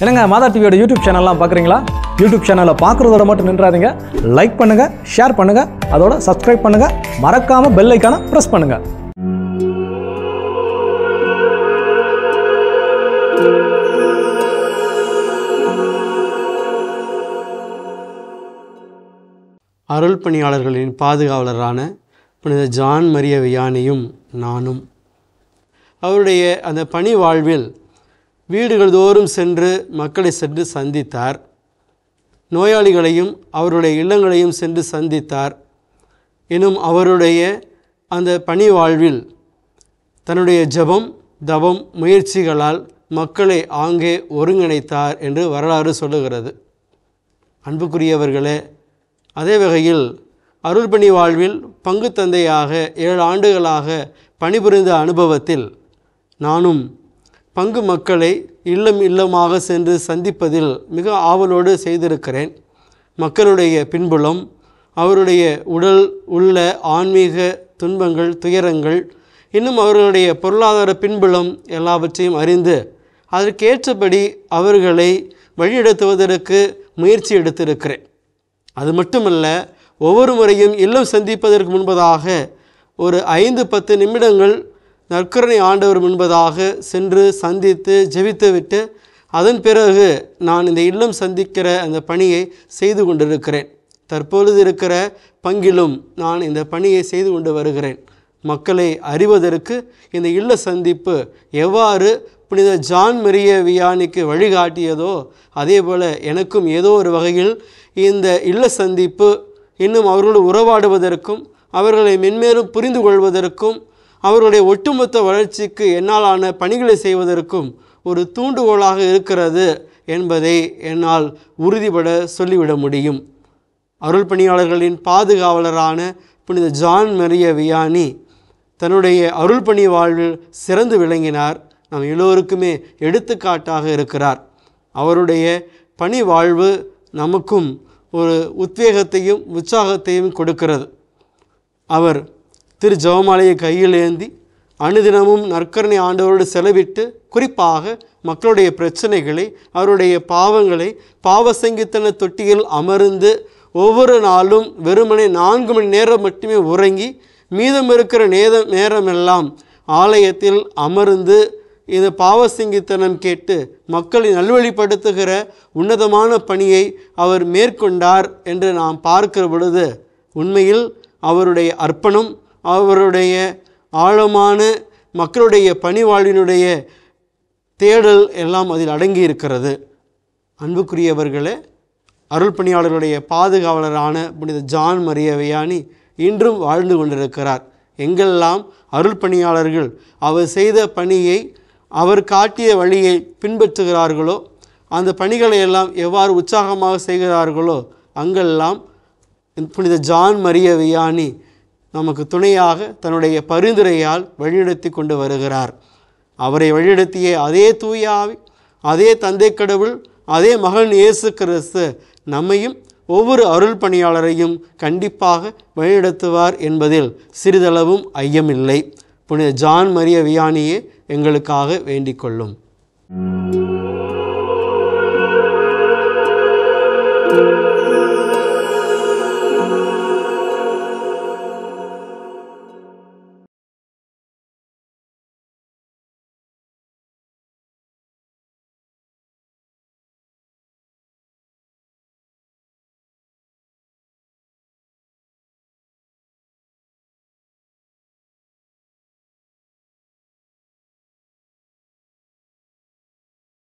என்னங்க மாதா டிவியோட யூடியூப் சேனல்லாம் பார்க்குறீங்களா யூடியூப் சேனலை பார்க்குறதோட மட்டும் நின்றாதீங்க லைக் பண்ணுங்கள் ஷேர் பண்ணுங்கள் அதோட சப்ஸ்கிரைப் பண்ணுங்கள் மறக்காமல் பெல் ஐக்கானை ப்ரெஸ் பண்ணுங்கள் அருள் பணியாளர்களின் பாதுகாவலரான புனித ஜான் மரிய வியானியும் நானும் அவருடைய அந்த பணி வாழ்வில் வீடுகள் தோறும் சென்று மக்களை சென்று சந்தித்தார் நோயாளிகளையும் அவருடைய இல்லங்களையும் சென்று சந்தித்தார் எனும் அவருடைய அந்த பணி வாழ்வில் தன்னுடைய ஜெபம் தவம் முயற்சிகளால் மக்களை ஆங்கே ஒருங்கிணைத்தார் என்று வரலாறு சொல்லுகிறது அன்புக்குரியவர்களே அதே வகையில் அருள்பணி வாழ்வில் பங்கு தந்தையாக ஏழு ஆண்டுகளாக பணிபுரிந்த அனுபவத்தில் நானும் பங்கு மக்களை இல்லம் இல்லமாக சென்று சந்திப்பதில் மிக ஆவலோடு செய்திருக்கிறேன் மக்களுடைய பின்புலம் அவருடைய உடல் உள்ள ஆன்மீக துன்பங்கள் துயரங்கள் இன்னும் அவர்களுடைய பொருளாதார பின்புலம் எல்லாவற்றையும் அறிந்து அதற்கேற்றபடி அவர்களை வழிநடத்துவதற்கு முயற்சி எடுத்திருக்கிறேன் அது மட்டுமல்ல ஒவ்வொரு முறையும் இல்லம் சந்திப்பதற்கு முன்பதாக ஒரு ஐந்து பத்து நிமிடங்கள் நற்கருணை ஆண்டவர் முன்பதாக சென்று சந்தித்து ஜெபித்துவிட்டு அதன் பிறகு நான் இந்த இல்லம் சந்திக்கிற அந்த பணியை செய்து கொண்டிருக்கிறேன் தற்பொழுது இருக்கிற பங்கிலும் நான் இந்த பணியை செய்து கொண்டு வருகிறேன் மக்களை அறிவதற்கு இந்த இல்ல சந்திப்பு எவ்வாறு புனித ஜான் மெரிய வியானிக்கு வழிகாட்டியதோ அதே போல் எனக்கும் ஏதோ ஒரு வகையில் இந்த இல்ல சந்திப்பு இன்னும் அவர்களோடு உறவாடுவதற்கும் அவர்களை மென்மேலும் புரிந்து கொள்வதற்கும் அவர்களுடைய ஒட்டுமொத்த வளர்ச்சிக்கு என்னாலான பணிகளை செய்வதற்கும் ஒரு தூண்டுகோலாக இருக்கிறது என்பதை என்னால் உறுதிபட சொல்லிவிட முடியும் அருள் பணியாளர்களின் பாதுகாவலரான புனித ஜான் மரிய வியானி தன்னுடைய அருள் பணி வாழ்வில் சிறந்து விளங்கினார் நம் எல்லோருக்குமே எடுத்துக்காட்டாக இருக்கிறார் அவருடைய பணி வாழ்வு நமக்கும் ஒரு உத்வேகத்தையும் உற்சாகத்தையும் கொடுக்கிறது அவர் திரு ஜெபமாலையை கையில் ஏந்தி அனுதினமும் நற்கரணை ஆண்டவரோடு செலவிட்டு குறிப்பாக மக்களுடைய பிரச்சனைகளை அவருடைய பாவங்களை பாவ சங்கீத்தன தொட்டியில் அமர்ந்து ஒவ்வொரு நாளும் வெறுமனே நான்கு மணி நேரம் மட்டுமே உறங்கி மீதம் இருக்கிற நேரம் நேரமெல்லாம் ஆலயத்தில் அமர்ந்து இந்த பாவசிங்கித்தனம் கேட்டு மக்களை நல்வழிப்படுத்துகிற உன்னதமான பணியை அவர் மேற்கொண்டார் என்று நாம் பார்க்கிற பொழுது உண்மையில் அவருடைய அர்ப்பணம் அவருடைய ஆழமான மக்களுடைய பணிவாழ்வினுடைய தேடல் எல்லாம் அதில் அடங்கி இருக்கிறது அன்புக்குரியவர்களே அருள் பணியாளர்களுடைய பாதுகாவலரான புனித ஜான் மரிய வியானி இன்றும் வாழ்ந்து கொண்டிருக்கிறார் எங்கெல்லாம் அருள் பணியாளர்கள் அவர் செய்த பணியை அவர் காட்டிய வழியை பின்பற்றுகிறார்களோ அந்த பணிகளை எல்லாம் எவ்வாறு உற்சாகமாக செய்கிறார்களோ அங்கெல்லாம் புனித ஜான் மரிய வியானி நமக்கு துணையாக தன்னுடைய பரிந்துரையால் வழிநடத்தி கொண்டு வருகிறார் அவரை வழிநடத்திய அதே தூயாவி அதே தந்தை கடவுள் அதே மகன் இயேசு கிறிஸ்து நம்மையும் ஒவ்வொரு அருள் பணியாளரையும் கண்டிப்பாக வழிநடத்துவார் என்பதில் சிறிதளவும் ஐயமில்லை புனித ஜான் மரிய வியானியே எங்களுக்காக வேண்டிக் கொள்ளும் thank you